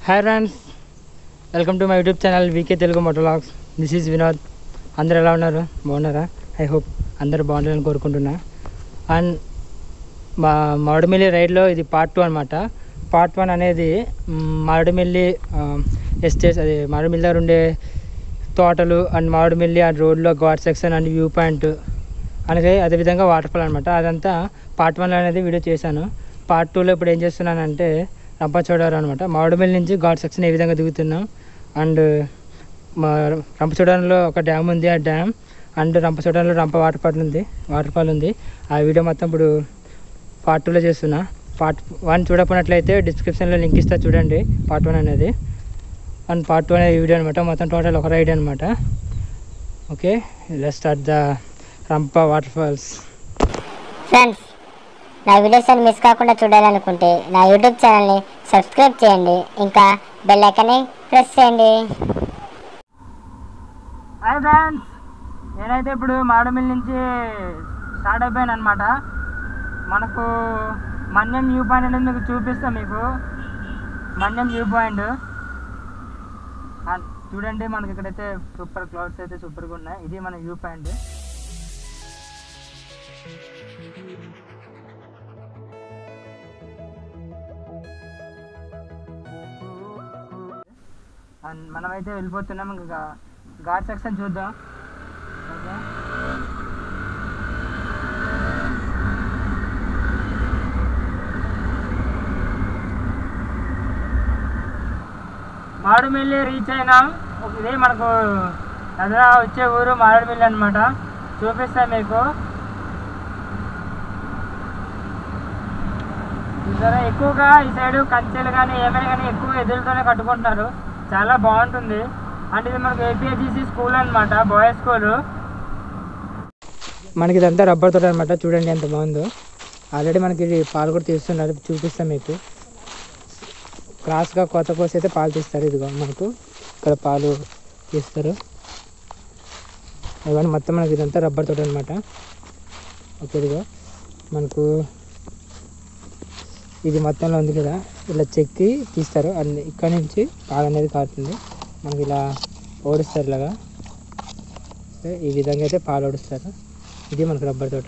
Hi friends welcome to my YouTube channel VK Telugu motologs this is Vinod అందరు ఎలా ఉన్నారు బాగున్నారా ఐ హోప్ అందరు బాగుండాలని కోరుకుంటున్నా అండ్ మా మామిడిమిల్లి రైడ్లో ఇది పార్ట్ టూ అనమాట పార్ట్ వన్ అనేది మ్, మామిడిమిల్లి ఎస్టేట్స్ అది మామిడిమిల్లి దగ్గర ఉండే తోటలు అండ్ మామిడిమిల్లి అండ్ రోడ్లో ghat section and view point అలాగే అదేవిధంగా వాటర్ ఫాల్ అనమాట అదంతా పార్ట్ వన్లో అనేది వీడియో చేశాను పార్ట్ టూలో ఇప్పుడు ఏం చేస్తున్నానంటే రంపచోడవరం అనమాట మామిడిమిల్లి నుంచి ఘాట్ సెక్షన్ ఏ విధంగా దిగుతున్నాం అండ్ మా రంపచోడవరంలో ఒక డ్యామ్ ఉంది ఆ డ్యామ్ అండ్ రంపచోడవరంలో రంప వాటర్ ఫాల్ ఉంది వాటర్ ఫాల్ ఉంది ఆ వీడియో మొత్తం ఇప్పుడు పార్ట్ టూలో చేస్తున్నా పార్ట్ వన్ చూడకపోయినట్లయితే డిస్క్రిప్షన్లో లింక్ ఇస్తా చూడండి పార్ట్ వన్ అనేది అండ్ పార్ట్ టూ అనేది వీడియో అనమాట మొత్తం టోటల్ ఒక రైడ్ అనమాట okay let start the Rampa water falls friends నా వీడియోస్ అని మిస్ కాకుండా చూడాలనుకుంటే నా యూట్యూబ్ ఛానల్ని సబ్స్క్రైబ్ చేయండి ఇంకా బెల్ ఐకాన్ని ప్రెస్ చేయండి హాయ్ ఫ్రెండ్స్ నేనైతే ఇప్పుడు మాడమిల్ నుంచి స్టార్ట్ అయిపోయాను అనమాట మనకు మన్యం వ్యూ పాయింట్ అనేది మీకు చూపిస్తాను మీకు మన్యం వ్యూ పాయింట్ చూడండి మనకి ఇక్కడైతే సూపర్ క్లౌడ్స్ అయితే సూపర్గా ఉన్నాయి ఇది మన వ్యూ పాయింట్ అండ్ మనమైతే వెళ్ళిపోతున్నాం ఇంకా ఘాట్ సెక్షన్ చూద్దాం ఓకే మామిడిమిల్లి రీచ్ అయినాం ఒక- ఇదే మనకు ఎదురా వచ్చే ఊరు మామిడిమిల్లి అనమాట చూపిస్తాను మీకు చూసారా ఎక్కువగా ఈ సైడ్ కంచెలు కానీ ఏమైనా కానీ ఎక్కువ ఎదురుతోనే కట్టుకుంటున్నారు చాలా బాగుంటుంది అంటే ఇది మనకు ఏపీఎస్జీసీ స్కూల్ అనమాట బాయ్స్ స్కూల్ మనకి ఇదంతా రబ్బర్ తోట అనమాట చూడండి ఎంత బాగుందో ఆల్రెడీ మనకి ఇది పాలు కూడా తీస్తున్నారు చూపిస్తాం మీకు క్రాస్గా కొత్త కోసి అయితే పాలు తీస్తారు ఇదిగో మనకు ఇక్కడ పాలు తీస్తారు ఇవన్నీ మొత్తం మనకి ఇదంతా రబ్బర్ తోట అనమాట ఓకే ఇదిగో మనకు ఇది మొత్తంలో ఉంది కదా ఇలా చెక్కి తీస్తారు అండ్ ఇక్కడ నుంచి పాలు అనేది కారుతుంది మనకి ఇలా ఓడిస్తారు ఇలాగా సో ఈ విధంగా అయితే పాలు ఓడిస్తారు ఇది మనకు రబ్బర్ తోట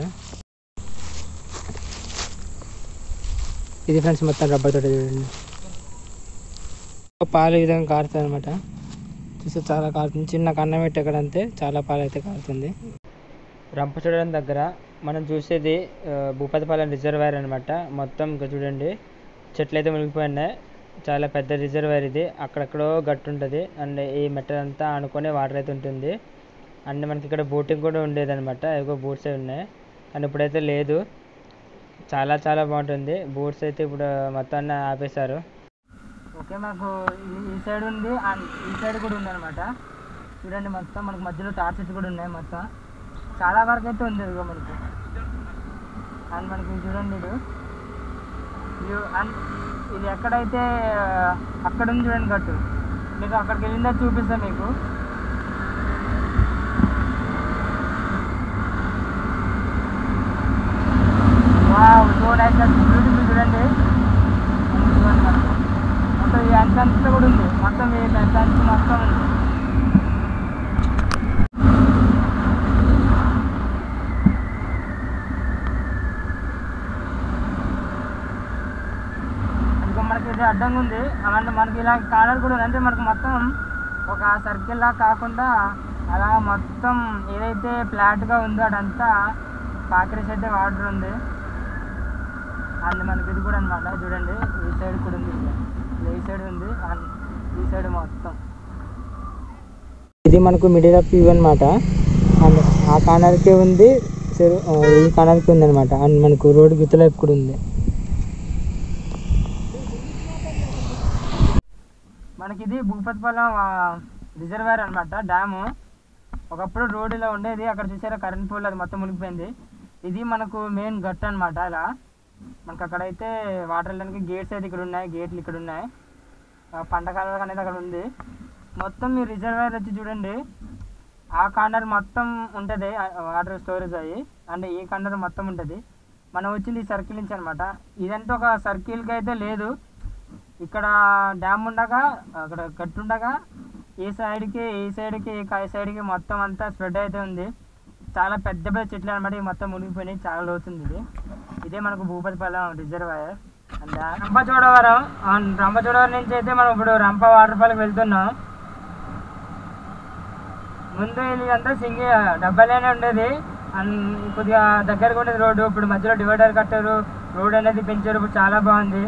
ఇది ఫ్రెండ్స్ మొత్తం రబ్బర్ తోట చూడండి పాలు ఈ విధంగా కారుతుంది అనమాట చూస్తే చాలా కారుతుంది చిన్న కన్నం పెట్టి ఎక్కడ అంతే చాలా పాలు అయితే కారుతుంది రంపచోడవరం దగ్గర మనం చూసేది ఆ, భూపతిపాలెం రిజర్వాయర్ అనమాట మొత్తం ఇంకా చూడండి చెట్లు అయితే మునిగిపోయినాయి చాలా పెద్ద రిజర్వాయర్ ఇది అక్కడెక్కడో గట్టు ఉంటుంది అండ్ ఈ మెట్టలంతా ఆనుకొని వాటర్ అయితే ఉంటుంది అండ్ మనకి ఇక్కడ బోటింగ్ కూడా ఉండేది అనమాట ఎక్కువ బోట్స్ ఉన్నాయి కానీ ఇప్పుడైతే లేదు చాలా చాలా బాగుంటుంది బోట్స్ అయితే ఇప్పుడు మొత్తాన్ని ఆపేశారు ఓకే మాకు ఈ సైడ్ ఉంది అండ్ ఈ సైడ్ కూడా ఉంది అనమాట చూడండి మొత్తం మనకు మధ్యలో టార్చ్ చెట్లు కూడా ఉన్నాయి మొత్తం చాలా వరకు అయితే ఉంది ఇదిగో మనకి అండ్ మనకి ఇది చూడండి ఇది వ్యూ అండ్ ఇది ఎక్కడైతే ఆ, అక్కడ ఉంది చూడండి గట్టు మీకు అక్కడికి వెళ్ళిందా చూపిస్తా మీకు వావ్ సో నైస్ బ్యూటిఫుల్ చూడండి చూడండి మనకు. మొత్తం ఈ ఎంట్రన్స్ కూడా ఉంది మొత్తం ఈ ఎంట్రన్స్ మొత్తం ఉంది ఇంకో మనకి ఇది అడ్డంగా ఉంది అలాంటి మనకి ఇలా కాలర్ కూడా ఉంది అంటే మనకు మొత్తం ఒక సర్కిల్ లా కాకుండా అలా మొత్తం ఏదైతే ఫ్లాట్గా ఉందో అదంతా పాకరేసి అయితే వాటర్ ఉంది అండ్ మనకి ఇది కూడా అనమాట చూడండి ఈ సైడ్ కూడా ఉంది ఇది. ఈ సైడ్ ఉంది అండ్ ఈ సైడ్ మొత్తం ఇది మనకు మిడిల్ ఆఫ్ వ్యూ అనమాట అండ్ ఆ కార్నర్కి ఉంది చెరు- ఆ, ఈ కార్నర్కి ఉంది అనమాట అండ్ మనకు రోడ్డు గుర్తులైపు కూడా ఉంది మనకి ఇది భూపతిపాలెం రిజర్వాయర్ అనమాట డ్యాము ఒకప్పుడు రోడ్ ఇలా ఉండేది అక్కడ చూసారా కరెంట్ పోల్ అది మొత్తం మునిగిపోయింది ఇది మనకు మెయిన్ గట్ అనమాట ఇలా మనకు అక్కడైతే వాటర్ వెళ్ళడానికి గేట్స్ అయితే ఇక్కడ ఉన్నాయి గేట్లు ఇక్కడ ఉన్నాయి ఆ పంట కాలం అనేది అక్కడ ఉంది మొత్తం ఈ రిజర్వాయర్ వచ్చి చూడండి ఆ కార్నర్ మొత్తం ఉంటుంది వాటర్ స్టోరేజ్ అయ్యి అండ్ ఈ కార్నర్ మొత్తం ఉంటుంది మనం వచ్చింది ఈ సర్కిల్ నుంచి అనమాట ఇదంతా ఒక సర్కిల్కి అయితే లేదు ఇక్కడ డ్యామ్ ఉండగా అక్కడ గట్టు ఉండగా ఈ సైడ్కి ఈ సైడ్కి ఈ సైడ్కి మొత్తం అంతా స్ప్రెడ్ అయితే ఉంది చాలా పెద్ద పెద్ద చెట్లు అనమాట ఇవి మొత్తం మునిగిపోయినాయి చాలా లోతుంది ఇది ఇదే మనకు భూపతిపాలెం రిజర్వాయర్ అండ్ రంపచోడవరం అవును, రంపచోడవరం నుంచి అయితే మనం ఇప్పుడు రంప వాటర్ ఫాల్కి వెళ్తున్నాం ముందు ఇదంతా సింగి డబ్బాలేనే ఉండేది అండ్ కొద్దిగా దగ్గరగా ఉండేది రోడ్డు ఇప్పుడు మధ్యలో డివైడర్ కట్టారు రోడ్ అనేది పెంచారు ఇప్పుడు చాలా బాగుంది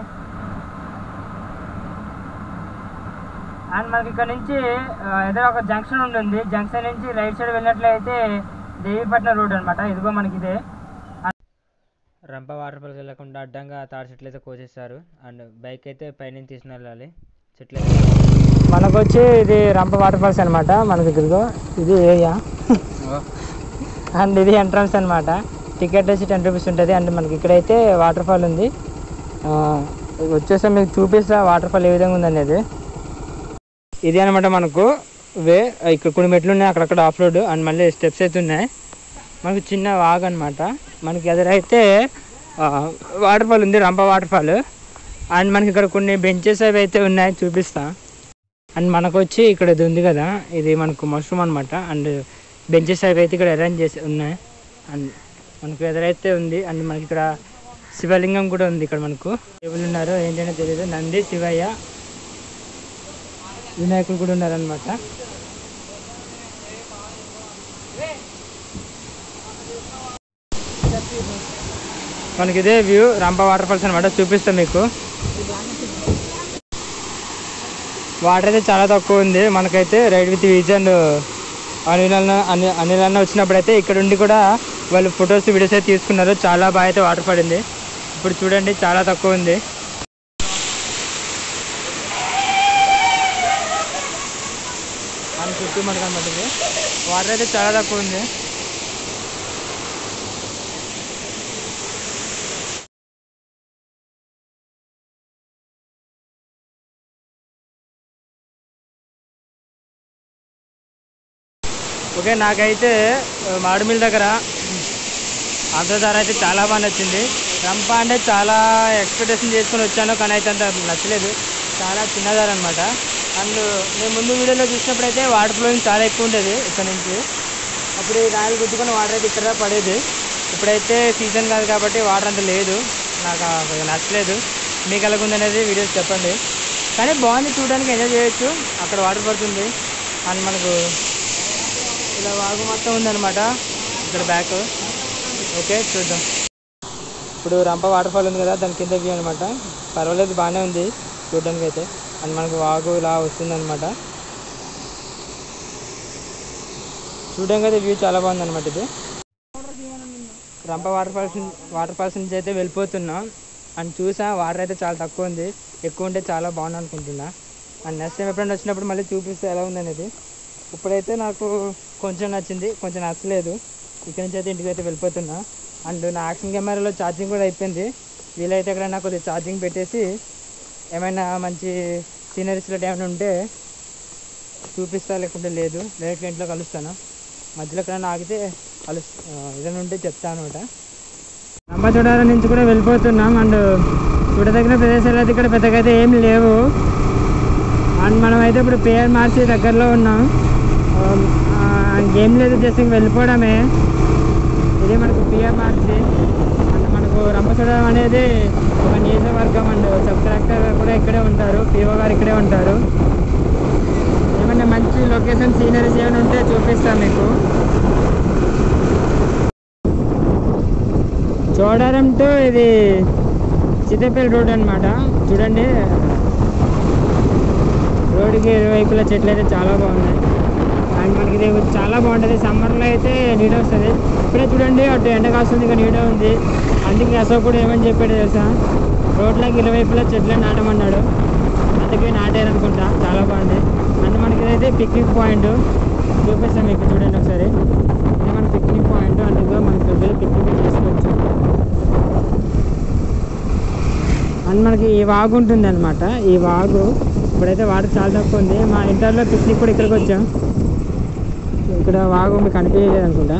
అండ్ మనకి ఇక్కడ నుంచి ఆ, ఎదురు ఒక జంక్షన్ ఉంటుంది జంక్షన్ నుంచి రైట్ సైడ్ వెళ్ళినట్లయితే దేవీపట్నం రోడ్ అనమాట ఇదిగో మనకి ఇదే రంప వాటర్ ఫాల్కి వెళ్ళకుండా అడ్డంగా తాడి చెట్లు అయితే కోసేస్తారు అండ్ బైక్ అయితే పైనుంచి తీసుకుని వెళ్ళాలి చెట్లు మనకు వచ్చి ఇది రంప వాటర్ ఫాల్స్ అనమాట మనకి ఇదిగో ఇది ఏరియా అండ్ ఇది ఎంట్రన్స్ అనమాట టికెట్ వచ్చి టెన్ రూపీస్ ఉంటుంది అండ్ మనకి ఇక్కడైతే వాటర్ ఫాల్ ఉంది ఆ, ఇది వచ్చేసి మీకు చూపిస్తా వాటర్ ఫాల్ ఏ విధంగా ఉందనేది ఇది అనమాట మనకు వే ఇక్కడ కొన్ని మెట్లు ఉన్నాయి అక్కడక్కడ ఆఫ్ రోడ్ అండ్ మళ్ళీ స్టెప్స్ అయితే ఉన్నాయి మనకు చిన్న వాగ్ అనమాట మనకి ఎదురైతే వాటర్ ఫాల్ ఉంది రంప వాటర్ ఫాల్ అండ్ మనకి ఇక్కడ కొన్ని బెంచెస్ అవి అయితే ఉన్నాయి చూపిస్తా అండ్ మనకు వచ్చి ఇక్కడ ఇది ఉంది కదా ఇది మనకు మష్రూమ్ అనమాట అండ్ బెంచెస్ అవి అయితే ఇక్కడ అరేంజ్ చేసి ఉన్నాయి అండ్ మనకు ఎదురైతే ఉంది అండ్ మనకి ఇక్కడ శివలింగం కూడా ఉంది ఇక్కడ మనకు ఎవరు ఉన్నారు ఏంటనే తెలియదు నంది శివయ్య వినాయకుడు కూడా ఉన్నారనమాట మనకి ఇదే వ్యూ రంప వాటర్ ఫాల్స్ అనమాట చూపిస్తాం మీకు వాటర్ అయితే చాలా తక్కువ ఉంది మనకైతే రైడ్ విత్ వీజ్ అండ్ అనిల్ అన్న అని అనిల్ అన్న వచ్చినప్పుడు అయితే ఇక్కడ ఉండి కూడా వాళ్ళు ఫొటోస్ వీడియోస్ అయితే తీసుకున్నారు చాలా బాగా అయితే వాటర్ పడింది ఇప్పుడు చూడండి చాలా తక్కువ ఉంది మన చుట్టూ మనకు అనమాట వాటర్ అయితే చాలా తక్కువ ఉంది ఓకే నాకైతే ఆ, మామిడిమిల్ దగ్గర ఆంధ్రధార అయితే చాలా బాగా నచ్చింది రంప అంటే చాలా ఎక్స్పెక్టేషన్ చేసుకొని వచ్చాను కానీ అయితే అంత నచ్చలేదు చాలా చిన్నదారు అనమాట అండ్ నేను ముందు వీడియోలో చూసినప్పుడు అయితే వాటర్ ఫ్లోయింగ్ చాలా ఎక్కువ ఉండేది ఇక్కడ నుంచి అప్పుడు ఈ రాయలు గుద్దుకొని వాటర్ అయితే ఇక్కడ పడేది ఇప్పుడైతే సీజన్ కాదు కాబట్టి వాటర్ అంత లేదు నాకు ఆ కొద్దిగా నచ్చలేదు మీకు ఎలాగుంది అనేది వీడియోస్ చెప్పండి కానీ బాగుంది చూడడానికి ఎంజాయ్ చేయొచ్చు అక్కడ వాటర్ పడుతుంది అండ్ మనకు ఇలా వాగు మొత్తం ఉందన్నమాట ఇక్కడ బ్యాక్ ఓకే చూద్దాం ఇప్పుడు రంప వాటర్ ఫాల్ ఉంది కదా దాని కింద వ్యూ అనమాట పర్వాలేదు బాగానే ఉంది చూడడానికి అయితే అండ్ మనకు వాగు ఇలా వస్తుందన్నమాట చూడడానికి అయితే వ్యూ చాలా బాగుంది అనమాట ఇది Rampa water falls water falls నుంచి అయితే వెళ్ళిపోతున్నాం అండ్ చూసా వాటర్ అయితే చాలా తక్కువ ఉంది ఎక్కువ ఉంటే చాలా బాగుంది అనుకుంటున్నా అండ్ నెక్స్ట్ టైం ఎప్పుడైనా వచ్చినప్పుడు మళ్ళీ చూపిస్తే ఎలా ఉంది అనేది ఇప్పుడైతే నాకు కొంచెం నచ్చింది కొంచెం నచ్చలేదు ఇక్కడి నుంచి అయితే ఇంటికి అయితే వెళ్ళిపోతున్నా అండ్ నా యాక్షన్ కెమెరాలో ఛార్జింగ్ కూడా అయిపోయింది వీలైతే ఎక్కడైనా కొద్దిగా ఛార్జింగ్ పెట్టేసి ఏమైనా మంచి సీనరీస్లో ఏమైనా ఉంటే చూపిస్తా లేకుంటే లేదు డైరెక్ట్ ఇంట్లో కలుస్తాను మధ్యలో ఎక్కడైనా ఆగితే కలు ఏదైనా ఉంటే చెప్తాను అనమాట రంపచోడవరం నుంచి కూడా వెళ్ళిపోతున్నాం అండ్ చూడదగిన ప్రదేశాలు అయితే ఇక్కడ పెద్దగా అయితే ఏం లేవు అండ్ మనం అయితే ఇప్పుడు పేరు మార్చి దగ్గరలో ఉన్నాం గేమ్ లేదు జస్ట్ ఇంక వెళ్ళిపోవడమే ఇది మనకు పిఆర్ మార్చి అండ్ మనకు రంపచోడవరం అనేది ఒక నియోజకవర్గం అండ్ సబ్ కలెక్టర్ కూడా ఇక్కడే ఉంటారు పిఓ గారు ఇక్కడే ఉంటారు ఏమైనా మంచి లొకేషన్ సీనరీస్ ఏమైనా ఉంటే చూపిస్తాను మీకు చోడవరం టు ఇది చిత్తపల్లి రోడ్ అన్నమాట చూడండి రోడ్డుకి ఇరువైపుల చెట్లు అయితే చాలా బాగున్నాయి అండ్ మనకి ఇది చాలా బాగుంటుంది సమ్మర్లో అయితే నీడ వస్తుంది ఇప్పుడే చూడండి అటు ఎండ కాస్తుంది ఇంకా నీడ ఉంది అందుకే అశోక్ కూడా ఏమని చెప్పాడు తెలుసా రోడ్లకి ఇరువైపులా చెట్లు నాటమన్నాడు అందుకే నాటారు అనుకుంటా చాలా బాగుంది అండ్ మనకి ఇదైతే పిక్నిక్ పాయింట్ చూపిస్తాం మీకు చూడండి ఒకసారి ఇది మన పిక్నిక్ పాయింట్ అందులో మనకి దగ్గర పిక్నిక్ చేసుకోవచ్చు అండ్ మనకి ఈ వాగు ఉంటుంది అనమాట ఈ వాగు ఇప్పుడైతే వాటర్ చాలా తక్కువ ఉంది మా ఇంటర్లో పిక్నిక్ కూడా ఇక్కడికి వచ్చాం ఇక్కడ వాగు మీకు కనిపించలేదు అనుకుంటా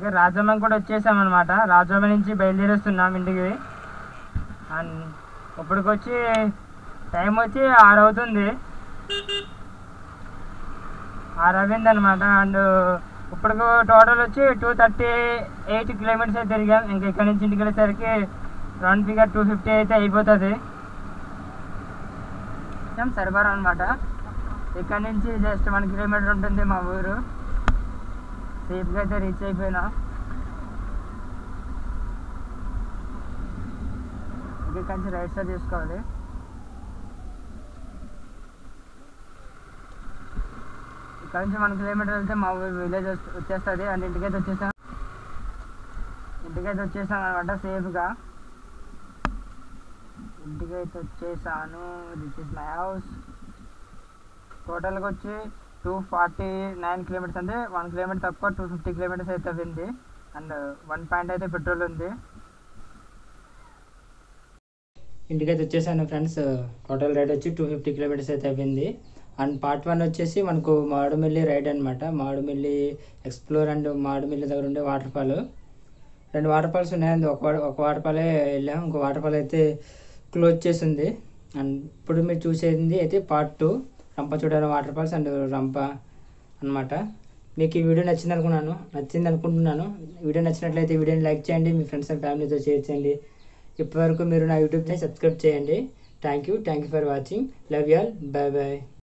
ఓకే రాజమ్మ కూడా వచ్చేసాం అనమాట రాజమ్మ నుంచి బయలుదేరేస్తున్నాం ఇంటికి అండ్ ఇప్పటికొచ్చి టైం వచ్చి ఆరు అవుతుంది ఆరు అయింది అనమాట అండ్ ఇప్పుడు టోటల్ వచ్చి టూ థర్టీ ఎయిట్ కిలోమీటర్స్ అయితే తిరిగాం ఇంకా ఇక్కడ నుంచి ఇంటికి వెళ్ళేసరికి రౌండ్ ఫిగర్ టూ ఫిఫ్టీ అయితే అయిపోతుంది సరిపరా అనమాట ఇక్కడ నుంచి జస్ట్ వన్ కిలోమీటర్ ఉంటుంది మా ఊరు సేఫ్గా అయితే రీచ్ అయిపోయినా ఇక్కడ నుంచి రైట్ సైడ్ తీసుకోవాలి ఇక్కడ నుంచి వన్ కిలోమీటర్ వెళ్తే మా ఊరు విలేజ్ వచ్చేస్తుంది అండ్ ఇంటికైతే వచ్చేసాం ఇంటికైతే వచ్చేసాం అనమాట సేఫ్గా ఇంటికైతే వచ్చేసాను దిస్ ఇస్ మై హౌస్ టోటల్గా వచ్చి టూ ఫార్టీ నైన్ కిలోమీటర్స్ అంటే వన్ కిలోమీటర్ తక్కువ టూ ఫిఫ్టీ కిలోమీటర్స్ అయితే అయింది అండ్ వన్ పాయింట్ అయితే పెట్రోల్ ఉంది ఇంటికైతే వచ్చేసాను ఫ్రెండ్స్ టోటల్ రైడ్ వచ్చి టూ ఫిఫ్టీ కిలోమీటర్స్ అయితే అయింది అండ్ పార్ట్ వన్ వచ్చేసి మనకు మాడుమిల్లి రైడ్ అనమాట మాడుమిల్లి ఎక్స్ప్లోర్ అండ్ మాడుమిల్లి దగ్గర ఉండే వాటర్ ఫాల్ రెండు వాటర్ ఫాల్స్ ఉన్నాయండి ఒక wa- ఒక వాటర్ ఫాలే వెళ్ళాం ఇంకో వాటర్ ఫాల్ అయితే క్లోజ్ చేసింది అండ్ ఇప్పుడు మీరు చూసేది అయితే part two Rampachodavaram water falls and Rampa అన్నమాట మీకు ఈ వీడియో నచ్చింది అనుకున్నాను నచ్చింది అనుకుంటున్నాను వీడియో నచ్చినట్లయితే ఈ వీడియోని లైక్ చేయండి మీ ఫ్రెండ్స్ అండ్ ఫ్యామిలీతో షేర్ చేయండి ఇప్పటివరకు మీరు నా యూట్యూబ్ని సబ్స్క్రైబ్ చేయండి thank you thank you for watching love you all bye bye